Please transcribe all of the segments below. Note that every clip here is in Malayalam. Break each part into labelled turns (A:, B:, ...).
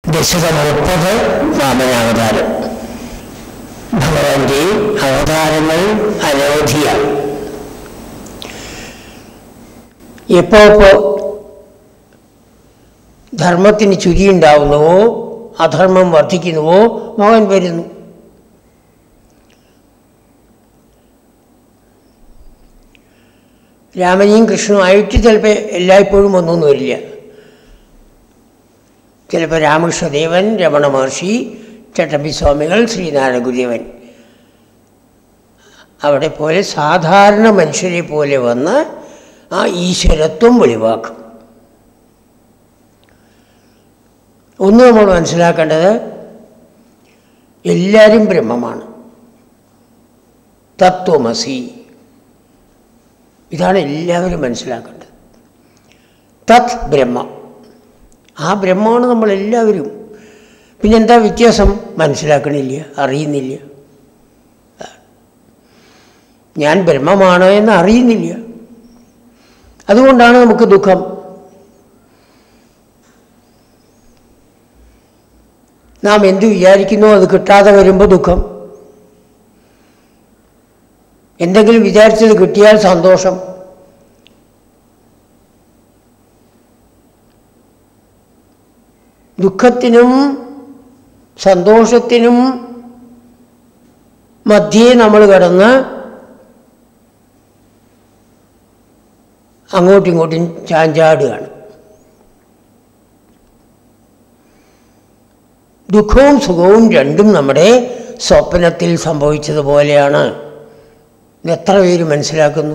A: ദശകം മുപ്പത് വാമനാവതാരം ഭഗവാന്റെ അവതാരങ്ങൾ അനവധിയാണ് എപ്പോ എപ്പോ ധർമ്മത്തിന് ചുരിയുണ്ടാവുന്നുവോ അധർമ്മം വർദ്ധിക്കുന്നുവോ മകൻ വരുന്നു രാമനെയും കൃഷ്ണനുമായിട്ട് ചിലപ്പോൾ എല്ലായ്പ്പോഴും ഒന്നൊന്നും വരില്ല ചിലപ്പോൾ രാമകൃഷ്ണദേവൻ രമണ മഹർഷി ചട്ടമ്പി സ്വാമികൾ ശ്രീനാരായണ ഗുരുദേവൻ അവിടെ പോലെ സാധാരണ മനുഷ്യരെ പോലെ വന്ന് ആ ഈശ്വരത്വം വെളിവാക്കും ഒന്ന് നമ്മൾ മനസ്സിലാക്കേണ്ടത് എല്ലാവരും ബ്രഹ്മമാണ് തത്വമസി ഇതാണ് എല്ലാവരും മനസ്സിലാക്കേണ്ടത് തത് ബ്രഹ്മം ആ ബ്രഹ്മമാണ് നമ്മളെല്ലാവരും പിന്നെന്താ വ്യത്യാസം മനസ്സിലാക്കണില്ല അറിയുന്നില്ല ഞാൻ ബ്രഹ്മമാണ് എന്ന് അറിയുന്നില്ല അതുകൊണ്ടാണ് നമുക്ക് ദുഃഖം നാം എന്ത് വിചാരിക്കുന്നു അത് കിട്ടാതെ വരുമ്പോൾ ദുഃഖം എന്തെങ്കിലും വിചാരിച്ചത് കിട്ടിയാൽ സന്തോഷം ദുഃഖത്തിനും സന്തോഷത്തിനും മധ്യേ നമ്മൾ കിടന്ന് അങ്ങോട്ടും ഇങ്ങോട്ടും ചാഞ്ചാടുകയാണ് ദുഃഖവും സുഖവും രണ്ടും നമ്മുടെ സ്വപ്നത്തിൽ സംഭവിച്ചതുപോലെയാണ് ഇത് എത്ര പേര് മനസ്സിലാക്കുന്നു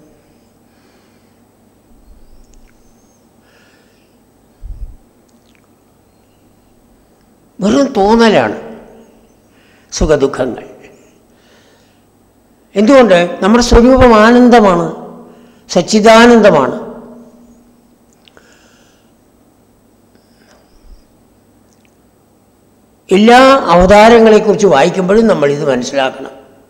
A: വെറും തോന്നലാണ് സുഖദുഃഖങ്ങൾ എന്തുകൊണ്ട് നമ്മുടെ സ്വരൂപം ആനന്ദമാണ് സച്ചിദാനന്ദമാണ് എല്ലാ അവതാരങ്ങളെക്കുറിച്ച് വായിക്കുമ്പോഴും നമ്മളിത് മനസ്സിലാക്കണം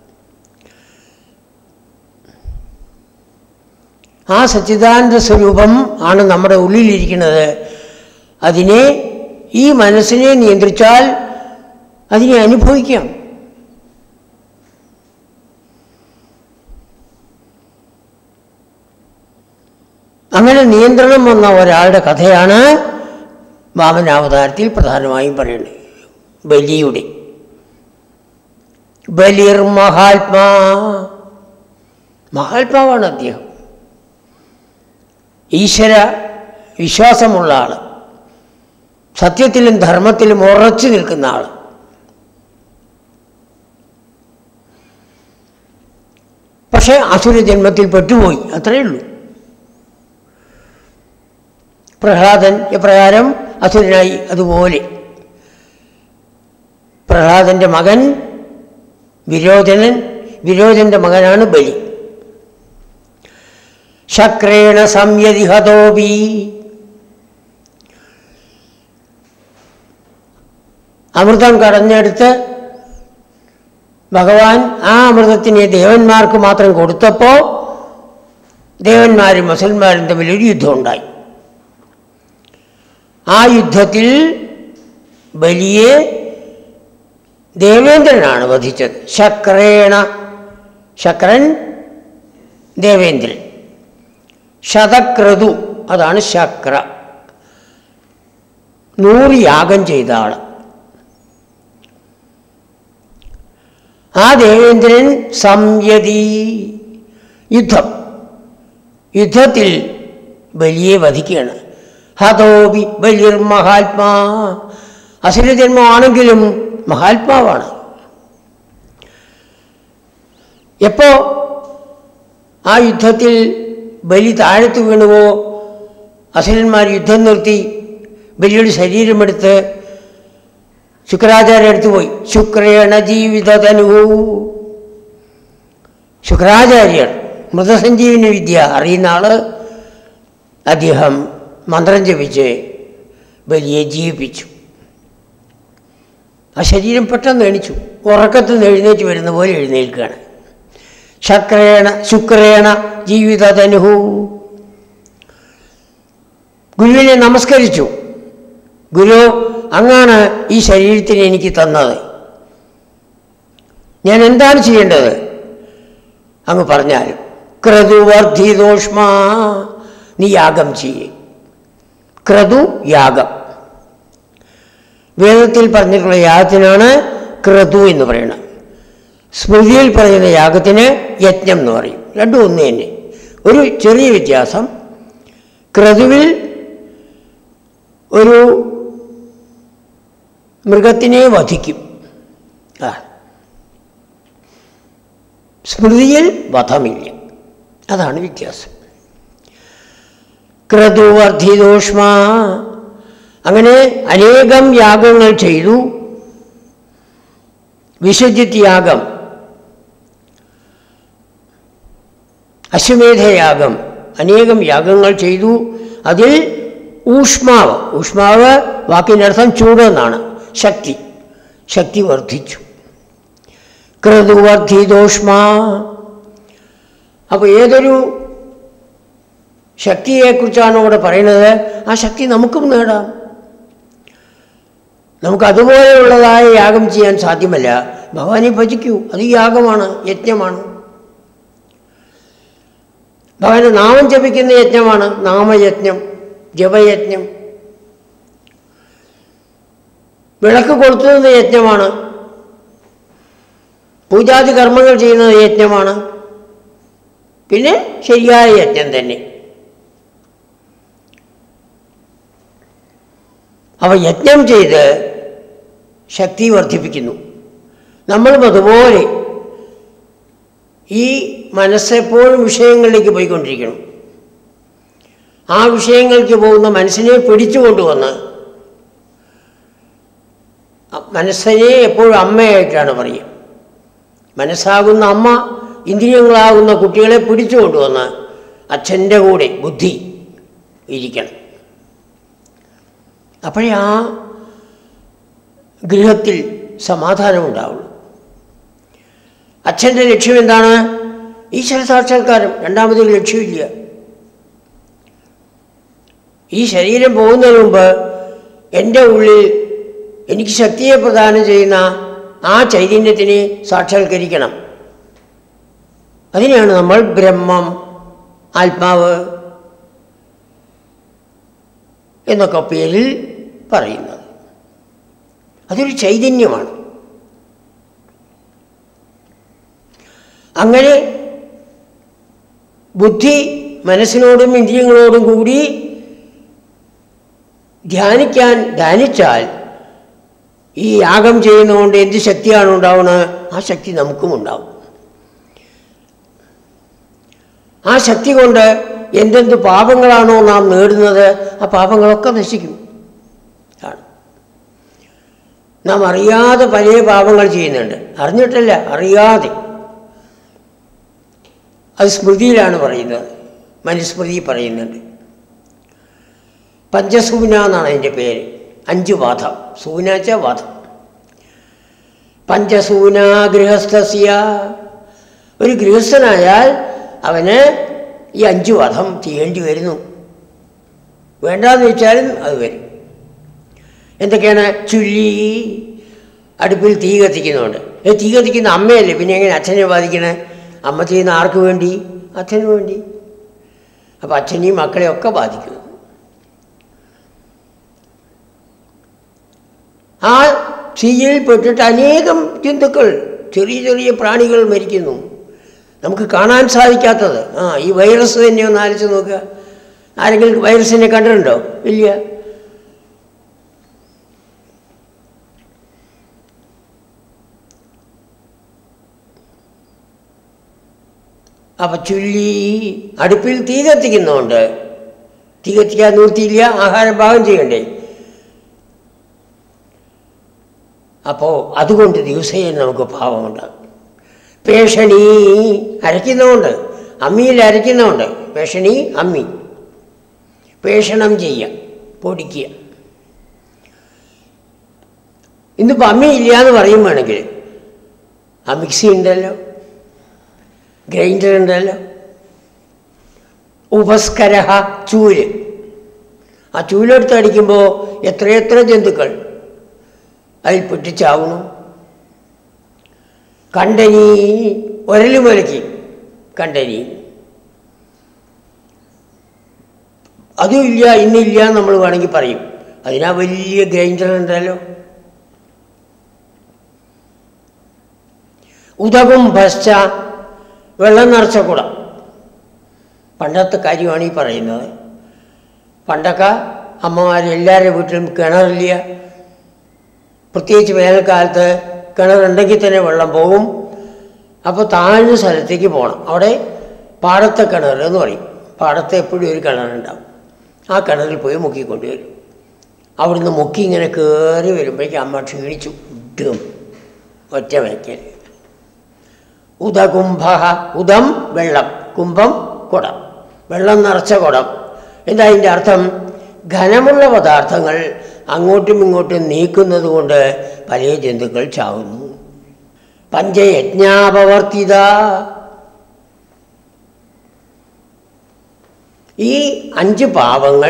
A: ആ സച്ചിദാനന്ദ സ്വരൂപം ആണ് നമ്മുടെ ഉള്ളിലിരിക്കുന്നത് അതിനെ ഈ മനസ്സിനെ നിയന്ത്രിച്ചാൽ അതിനെ അനുഭവിക്കാം അങ്ങനെ നിയന്ത്രണം വന്ന ഒരാളുടെ കഥയാണ് വാമനാവതാരത്തിൽ പ്രധാനമായും പറയുന്നത് ബലിയുടെ ബലിർ മഹാത്മാ മഹാത്മാവാണ് അദ്ദേഹം ഈശ്വര വിശ്വാസമുള്ള ആൾ സത്യത്തിലും ധർമ്മത്തിലും ഉറച്ചു നിൽക്കുന്ന ആൾ പക്ഷേ അസുര ജന്മത്തിൽ പെട്ടുപോയി അത്രയേ ഉള്ളൂ പ്രഹ്ലാദൻ എപ്രകാരം അസുരനായി അതുപോലെ പ്രഹ്ലാദൻ്റെ മകൻ വിരോചനൻ വിരോചൻ്റെ മകനാണ് ബലി ശക്രേണ സംയതിഹതോപി അമൃതം കടഞ്ഞെടുത്ത് ഭഗവാൻ ആ അമൃതത്തിനെ ദേവന്മാർക്ക് മാത്രം കൊടുത്തപ്പോൾ ദേവന്മാരും മുസൽമാരും തമ്മിൽ ഒരു യുദ്ധം ഉണ്ടായി ആ യുദ്ധത്തിൽ ബലിയെ ദേവേന്ദ്രനാണ് വധിച്ചത് ശക്രേണ ശക്രൻ ദേവേന്ദ്രൻ ശതക്രതു അതാണ് ശക്ര നൂറ് യാഗം ചെയ്ത ആൾ ആ ദേവേന്ദ്രൻ സംയതി യുദ്ധം യുദ്ധത്തിൽ ബലിയെ വധിക്കുകയാണ് ഹതോബി ബലിർ മഹാത്മാ അസുരജന്മമാണെങ്കിലും മഹാത്മാവാണ് എപ്പോ ആ യുദ്ധത്തിൽ ബലി താഴത്ത് വീണുവോ അസുരന്മാർ യുദ്ധം നിർത്തി ബലിയുടെ ശരീരമെടുത്ത് ശുക്രാചാര്യ അടുത്ത് പോയി ശുക്രേണ ജീവിതതനു ശുക്രാചാര്യർ മൃതസഞ്ജീവനി വിദ്യ അറിയുന്ന ആള് അദ്ദേഹം മന്ത്രം ജപിച്ച് ബലിയെ ജീവിപ്പിച്ചു ആ ശരീരം പെട്ടെന്ന് എണിച്ചു ഉറക്കത്തിൽ നിന്ന് എഴുന്നേറ്റ് വരുന്ന പോലെ എഴുന്നേൽക്കുകയാണ് ശക്രേണ ശുക്രേണ ജീവിതതനുഹു ഗുരുവിനെ നമസ്കരിച്ചു ഗുരു അങ്ങാണ് ഈ ശരീരത്തിന് എനിക്ക് തന്നത് ഞാൻ എന്താണ് ചെയ്യേണ്ടത് അങ്ങ് പറഞ്ഞാൽ ക്രതുവർദ്ധിതോഷ്മാ നീ യാഗം ചെയ്യേ ക്രതു യാഗം വേദത്തിൽ പറഞ്ഞിട്ടുള്ള യാഗത്തിനാണ് ക്രതു എന്ന് പറയുന്നത് സ്മൃതിയിൽ പറയുന്ന യാഗത്തിന് യജ്ഞം എന്ന് പറയും രണ്ടും ഒന്ന് തന്നെ ഒരു ചെറിയ വ്യത്യാസം ക്രതുവിൽ ഒരു മൃഗത്തിനെ വധിക്കും ആ സ്മൃതിയിൽ വധമില്ല അതാണ് വ്യത്യാസം ക്രതുവർദ്ധിതോഷ്മ അങ്ങനെ അനേകം യാഗങ്ങൾ ചെയ്തു വിശ്വജിത് യാഗം അശ്വമേധയാഗം അനേകം യാഗങ്ങൾ ചെയ്തു അതിൽ ഊഷ്മാവ് ഊഷ്മാവ് വാക്കിനർത്ഥം ചൂടെന്നാണ് ശക്തി ശക്തി വർദ്ധിച്ചു ക്രതുവർദ്ധിതോഷ്മാ അപ്പോൾ ഏതൊരു ശക്തിയെക്കുറിച്ചാണ് ഇവിടെ പറയുന്നത് ആ ശക്തി നമുക്കും നേടാം നമുക്ക് അതുപോലെയുള്ളതായ യാഗം ചെയ്യാൻ സാധ്യമല്ല ഭഗവാനെ ഭജിക്കൂ അത് യാഗമാണ് യജ്ഞമാണ് ഭഗവാന്റെ നാമം ജപിക്കുന്ന യജ്ഞമാണ് നാമയജ്ഞം ജപയജ്ഞം വിളക്ക് കൊളുത്തുന്ന യജ്ഞമാണ് പൂജാതി കർമ്മങ്ങൾ ചെയ്യുന്നത് യജ്ഞമാണ് പിന്നെ ശരിയായ യജ്ഞം തന്നെ അവ യജ്ഞം ചെയ്ത് ശക്തി വർദ്ധിപ്പിക്കുന്നു നമ്മളും അതുപോലെ ഈ മനസ്സെപ്പോഴും വിഷയങ്ങളിലേക്ക് പോയിക്കൊണ്ടിരിക്കണം ആ വിഷയങ്ങൾക്ക് പോകുന്ന മനസ്സിനെ പിടിച്ചു കൊണ്ടുവന്ന് മനസ്സിനെ എപ്പോഴും അമ്മയായിട്ടാണ് പറയുക മനസ്സാകുന്ന അമ്മ ഇന്ദ്രിയങ്ങളാകുന്ന കുട്ടികളെ പിടിച്ചു കൊണ്ടുവന്ന് അച്ഛൻ്റെ കൂടെ ബുദ്ധി ഇരിക്കണം അപ്പോഴേ ആ ഗൃഹത്തിൽ സമാധാനം ഉണ്ടാവുള്ളൂ അച്ഛൻ്റെ ലക്ഷ്യം എന്താണ് ഈശ്വര സാക്ഷാത്കാരം രണ്ടാമതൊരു ലക്ഷ്യമില്ല ഈ ശരീരം പോകുന്നതിന് മുമ്പ് എൻ്റെ ഉള്ളിൽ എനിക്ക് ശക്തിയെ പ്രദാനം ചെയ്യുന്ന ആ ചൈതന്യത്തിനെ സാക്ഷാത്കരിക്കണം അതിനെയാണ് നമ്മൾ ബ്രഹ്മം ആത്മാവ് എന്നൊക്കെ പേരിൽ പറയുന്നത് അതൊരു ചൈതന്യമാണ് അങ്ങനെ ബുദ്ധി മനസ്സിനോടും ഇന്ദ്രിയങ്ങളോടും കൂടി ധ്യാനിക്കാൻ ധ്യാനിച്ചാൽ ഈ യാഗം ചെയ്യുന്നതുകൊണ്ട് എന്ത് ശക്തിയാണ് ഉണ്ടാവുന്നത് ആ ശക്തി നമുക്കും ഉണ്ടാവും ആ ശക്തി കൊണ്ട് എന്തെന്ത് പാപങ്ങളാണോ നാം നേടുന്നത് ആ പാപങ്ങളൊക്കെ നശിക്കും ആണ് നാം അറിയാതെ പല പാപങ്ങൾ ചെയ്യുന്നുണ്ട് അറിഞ്ഞിട്ടല്ല അറിയാതെ അത് സ്മൃതിയിലാണ് പറയുന്നത് മനുസ്മൃതി പറയുന്നുണ്ട് പഞ്ചസൂന എന്നാണ് അതിൻ്റെ പേര് അഞ്ച് വാദം സൂനാച്ച വാദം പഞ്ചസൂന ഗൃഹസ്ഥസ്യ ഒരു ഗൃഹസ്ഥനായാൽ അവന് ഈ അഞ്ച് വധം ചെയ്യേണ്ടി വരുന്നു വേണ്ടാന്ന് വെച്ചാലും അത് വരും എന്തൊക്കെയാണ് ചുല്ലി അടുപ്പിൽ തീ കത്തിക്കുന്നുണ്ട് ഏ തീ കത്തിക്കുന്ന അമ്മയല്ലേ പിന്നെ എങ്ങനെ അച്ഛനെ ബാധിക്കണേ അമ്മ ചെയ്യുന്ന ആർക്ക് വേണ്ടി അച്ഛന് വേണ്ടി അപ്പം അച്ഛനെയും മക്കളെയും ഒക്കെ ബാധിക്കുന്നു ആ തീയിൽ പെട്ടിട്ട് അനേകം ജന്തുക്കൾ ചെറിയ ചെറിയ പ്രാണികൾ മരിക്കുന്നു നമുക്ക് കാണാൻ സാധിക്കാത്തത് ആ ഈ വൈറസ് തന്നെ ഒന്ന് ആലോചിച്ച് നോക്കുക ആരെങ്കിലും വൈറസിനെ കണ്ടിട്ടുണ്ടോ ഇല്ല അപ്പം ചുല്ലി അടുപ്പിൽ തീ കത്തിക്കുന്നുണ്ട് തീ കത്തിക്കാൻ നിർത്തിയില്ല ആഹാരം പാകം ചെയ്യണ്ടേ അപ്പോൾ അതുകൊണ്ട് ദിവസേന നമുക്ക് പാവമുണ്ടാകും പേഷണി അരയ്ക്കുന്നതുകൊണ്ട് അമ്മിയിൽ അരയ്ക്കുന്നതുകൊണ്ട് പേഷണി അമ്മി പേഷണം ചെയ്യുക പൊടിക്കുക ഇന്നിപ്പോൾ അമ്മി ഇല്ല എന്ന് പറയും വേണമെങ്കിൽ ആ മിക്സി ഉണ്ടല്ലോ ഗ്രൈൻഡർ ഉണ്ടല്ലോ ഉപസ്കരഹ ചൂല് ആ ചൂലെടുത്ത് അടിക്കുമ്പോൾ എത്രയെത്ര ജന്തുക്കൾ അതിൽ പൊട്ടിച്ചാവണു കണ്ടനി ഒരല് മുലക്കി കണ്ടനി അതും ഇല്ല ഇന്നില്ല എന്ന് നമ്മൾ വേണമെങ്കിൽ പറയും അതിനാ വലിയ ഗ്രൈൻഡർ ഉണ്ടല്ലോ ഉദകും ഭശ്ച വെള്ളം നിറച്ച കുടം പണ്ടത്തെ കാര്യമാണ് ഈ പറയുന്നത് പണ്ടൊക്കെ അമ്മമാർ എല്ലാവരുടെ വീട്ടിലും കിണറില്ല പ്രത്യേകിച്ച് വേനൽക്കാലത്ത് കിണറുണ്ടെങ്കിൽ തന്നെ വെള്ളം പോകും അപ്പോൾ താഴ്ന്ന സ്ഥലത്തേക്ക് പോകണം അവിടെ പാടത്തെ കിണർ എന്ന് പറയും പാടത്ത് എപ്പോഴും ഒരു കിണറുണ്ടാവും ആ കിണറിൽ പോയി മുക്കിക്കൊണ്ടുവരും അവിടുന്ന് മുക്കി ഇങ്ങനെ കയറി വരുമ്പോഴേക്കും അമ്മ ക്ഷീണിച്ചു ഇടും ഒറ്റ വയ്ക്കൽ ഉദകുംഭ ഉദം വെള്ളം കുംഭം കുടം വെള്ളം നിറച്ച കുടം എന്താ അതിൻ്റെ അർത്ഥം ഘനമുള്ള പദാർത്ഥങ്ങൾ അങ്ങോട്ടും ഇങ്ങോട്ടും നീക്കുന്നത് കൊണ്ട് പല ജന്തുക്കൾ ചാവുന്നു പഞ്ചയജ്ഞാപവർത്തിത ഈ അഞ്ച് പാവങ്ങൾ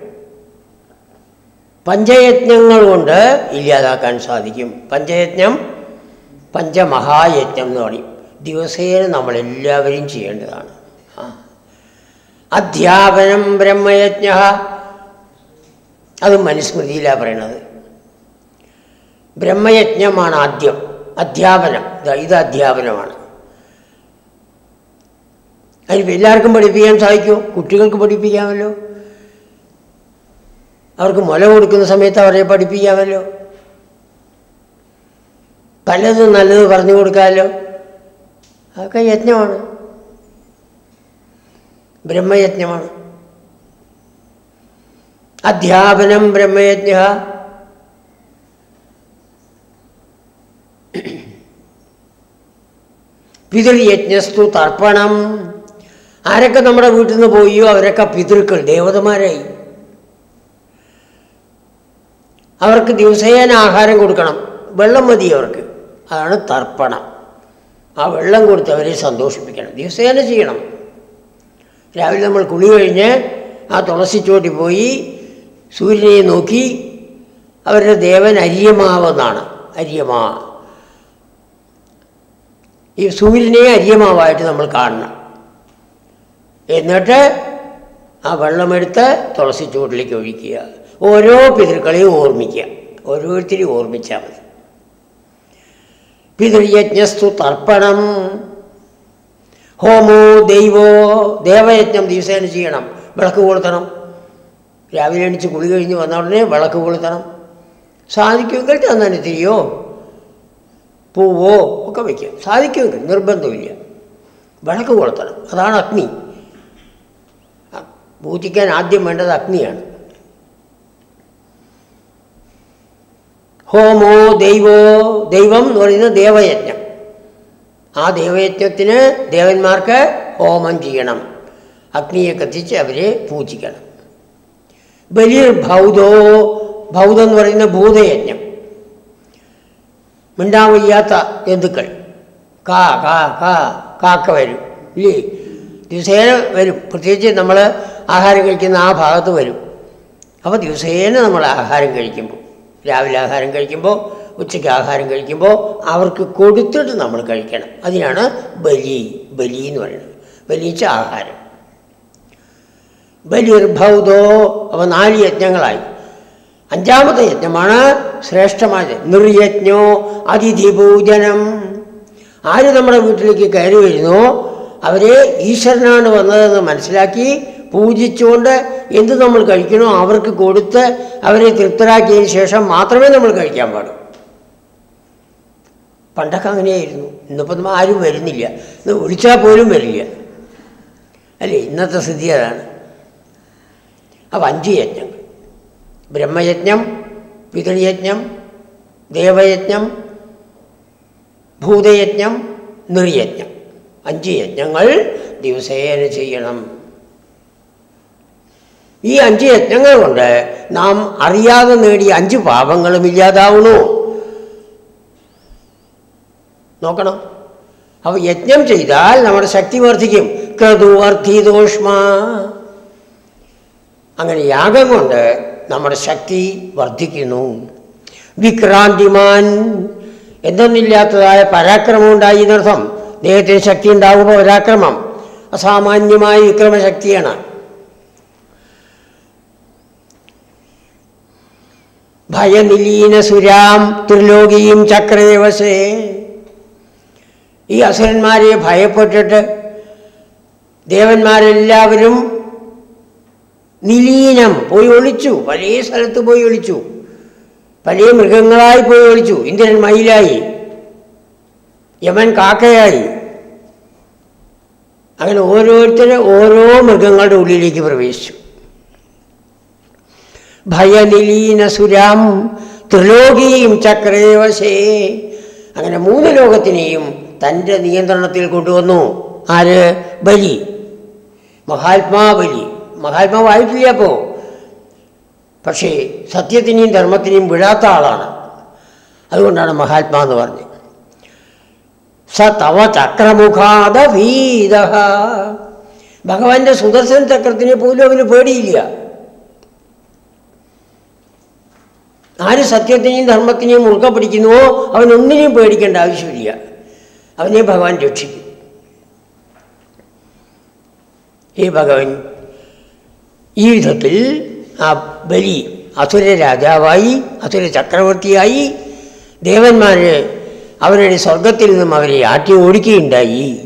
A: പഞ്ചയജ്ഞങ്ങൾ കൊണ്ട് ഇല്ലാതാക്കാൻ സാധിക്കും പഞ്ചയജ്ഞം പഞ്ചമഹായജ്ഞം എന്ന് പറയും ദിവസേന നമ്മളെല്ലാവരും ചെയ്യേണ്ടതാണ് ആ. അധ്യാപനം ബ്രഹ്മയജ്ഞ അത് മനുസ്മൃതിയിലാണ് പറയണത് ബ്രഹ്മയജ്ഞമാണ് ആദ്യം അധ്യാപനം ഇതാ ഇത് അധ്യാപനമാണ് അതിനിപ്പോൾ എല്ലാവർക്കും പഠിപ്പിക്കാൻ സാധിക്കുമോ കുട്ടികൾക്ക് പഠിപ്പിക്കാമല്ലോ അവർക്ക് മുല കൊടുക്കുന്ന സമയത്ത് അവരെ പഠിപ്പിക്കാമല്ലോ പലതും നല്ലത് പറഞ്ഞു കൊടുക്കാമല്ലോ അതൊക്കെ യജ്ഞമാണ് ബ്രഹ്മയജ്ഞമാണ് അധ്യാപനം ബ്രഹ്മയജ്ഞ പിതൃയജ്ഞസ്തു തർപ്പണം ആരൊക്കെ നമ്മുടെ വീട്ടിൽ നിന്ന് പോയോ അവരൊക്കെ പിതൃക്കൾ ദേവതമാരായി അവർക്ക് ദിവസേന ആഹാരം കൊടുക്കണം വെള്ളം മതി അവർക്ക് അതാണ് തർപ്പണം ആ വെള്ളം കൊടുത്ത് അവരെ സന്തോഷിപ്പിക്കണം ദിവസേന ചെയ്യണം രാവിലെ നമ്മൾ കുളി കഴിഞ്ഞ് ആ തുളസിച്ചോട്ടി പോയി സൂര്യനെ നോക്കി അവരുടെ ദേവൻ അരിയമാവെന്നാണ് അരിയമാ ഈ സൂര്യനെ അരിയമാവായിട്ട് നമ്മൾ കാണണം എന്നിട്ട് ആ വെള്ളമെടുത്ത് തുളസിച്ചോട്ടിലേക്ക് ഒഴിക്കുക ഓരോ പിതൃക്കളെയും ഓർമ്മിക്കുക ഓരോരുത്തരെയും ഓർമ്മിച്ചാൽ മതി പിതൃയജ്ഞസ്തു തർപ്പണം ഹോമോ ദൈവോ ദേവയജ്ഞം ദിവസേന ചെയ്യണം വിളക്ക് കൊളുത്തണം രാവിലെ എണിച്ച് കുളി കഴിഞ്ഞ് വന്ന ഉടനെ വിളക്ക് കൊളുത്തണം സാധിക്കുമെങ്കിൽ ചന്ദനത്തിരിയോ പൂവോ ഒക്കെ വയ്ക്കാം സാധിക്കുമെങ്കിൽ നിർബന്ധമില്ല വിളക്ക് കൊളുത്തണം അതാണ് അഗ്നി അ- പൂജിക്കാൻ ആദ്യം വേണ്ടത് അഗ്നിയാണ് ഹോമോ ദൈവോ ദൈവം എന്ന് പറയുന്നത് ദേവയജ്ഞം ആ ദേവയജ്ഞത്തിന് ദേവന്മാർക്ക് ഹോമം ചെയ്യണം അഗ്നിയെ കത്തിച്ച് അവരെ പൂജിക്കണം ബലിർ ഭൗതോ ഭൗതം എന്ന് പറയുന്ന ഭൂതയജ്ഞം മിണ്ടാൻ വയ്യാത്ത ജന്തുക്കൾ കാ കാ കാ കാക്ക വരും ഇല്ലേ ദിവസേന വരും പ്രത്യേകിച്ച് നമ്മൾ ആഹാരം കഴിക്കുന്ന ആ ഭാഗത്ത് വരും അപ്പോൾ ദിവസേന നമ്മൾ ആഹാരം കഴിക്കുമ്പോൾ രാവിലെ ആഹാരം കഴിക്കുമ്പോൾ ഉച്ചയ്ക്ക് ആഹാരം കഴിക്കുമ്പോൾ അവർക്ക് കൊടുത്തിട്ട് നമ്മൾ കഴിക്കണം അതിനാണ് ബലി ബലി എന്ന് പറയുന്നത് ബലിച്ച ആഹാരം ബലിർഭൗതോ അവ നാല് യജ്ഞങ്ങളായി അഞ്ചാമത്തെ യജ്ഞമാണ് ശ്രേഷ്ഠമായത് നിർയജ്ഞോ അതിഥി പൂജനം ആര് നമ്മുടെ വീട്ടിലേക്ക് കയറി വരുന്നോ അവരെ ഈശ്വരനാണ് വന്നതെന്ന് മനസ്സിലാക്കി പൂജിച്ചുകൊണ്ട് എന്ത് നമ്മൾ കഴിക്കണോ അവർക്ക് കൊടുത്ത് അവരെ തൃപ്തരാക്കിയതിന് ശേഷം മാത്രമേ നമ്മൾ കഴിക്കാൻ പാടൂ പണ്ടൊക്കെ അങ്ങനെയായിരുന്നു ഇന്നിപ്പം ആരും വരുന്നില്ല ഇന്ന് വിളിച്ചാൽ പോലും വരില്ല അല്ലേ ഇന്നത്തെ സ്ഥിതി അതാണ് അപ്പം അഞ്ച് യജ്ഞങ്ങൾ ബ്രഹ്മയജ്ഞം പിതൃയജ്ഞം ദേവയജ്ഞം ഭൂതയജ്ഞം നിർയജ്ഞം അഞ്ച് യജ്ഞങ്ങൾ ദിവസേന ചെയ്യണം ഈ അഞ്ച് യജ്ഞങ്ങൾ കൊണ്ട് നാം അറിയാതെ നേടിയ അഞ്ച് പാപങ്ങളും ഇല്ലാതാവണു നോക്കണം അപ്പോൾ യജ്ഞം ചെയ്താൽ നമ്മുടെ ശക്തി വർദ്ധിക്കും ക്രതുവർദ്ധിതോഷ്മ അങ്ങനെ യാഗം കൊണ്ട് നമ്മുടെ ശക്തി വർദ്ധിക്കുന്നു വിക്രാന്തിമാൻ എന്തൊന്നില്ലാത്തതായ പരാക്രമം ഉണ്ടായി എന്നർത്ഥം ദേഹത്തിന് ശക്തി ഉണ്ടാകുമ്പോൾ പരാക്രമം അസാമാന്യമായ വിക്രമശക്തിയാണ് ഭയനിലീന സുരാം ത്രിലോകിയും ചക്രദേവസേ ഈ അസുരന്മാരെ ഭയപ്പെട്ടിട്ട് ദേവന്മാരെല്ലാവരും നിലീനം പോയി ഒളിച്ചു പല സ്ഥലത്ത് പോയി ഒളിച്ചു പല മൃഗങ്ങളായി പോയി ഒളിച്ചു ഇന്ദ്രൻ മയിലായി യമൻ കാക്കയായി അങ്ങനെ ഓരോരുത്തരും ഓരോ മൃഗങ്ങളുടെ ഉള്ളിലേക്ക് പ്രവേശിച്ചു ഭയനിലീന സുരാം ത്രിലോകിയും ചക്രേവശേ അങ്ങനെ മൂന്ന് ലോകത്തിനെയും തൻ്റെ നിയന്ത്രണത്തിൽ കൊണ്ടുവന്നു ആര് ബലി മഹാത്മാ ബലി മഹാത്മാവായിട്ടില്ല അപ്പോൾ പക്ഷേ സത്യത്തിനെയും ധർമ്മത്തിനെയും വിടാത്ത ആളാണ് അതുകൊണ്ടാണ് മഹാത്മാ എന്ന് പറഞ്ഞത് സ തവ ചക്രമുഖാദ ഭീത ഭഗവാന്റെ സുദർശന ചക്രത്തിനെ പോലും അവന് പേടിയില്ല ആര് സത്യത്തിനെയും ധർമ്മത്തിനെയും മുറുകെ പിടിക്കുന്നുവോ അവനൊന്നിനെയും പേടിക്കേണ്ട ആവശ്യമില്ല അവനെ ഭഗവാൻ രക്ഷിക്കും ഈ ഭഗവാൻ ഈ വിധത്തിൽ ആ ബലി അസുര രാജാവായി അസുര ചക്രവർത്തിയായി ദേവന്മാരെ അവരുടെ സ്വർഗത്തിൽ നിന്നും അവരെ ആട്ടി ഓടിക്കുകയുണ്ടായി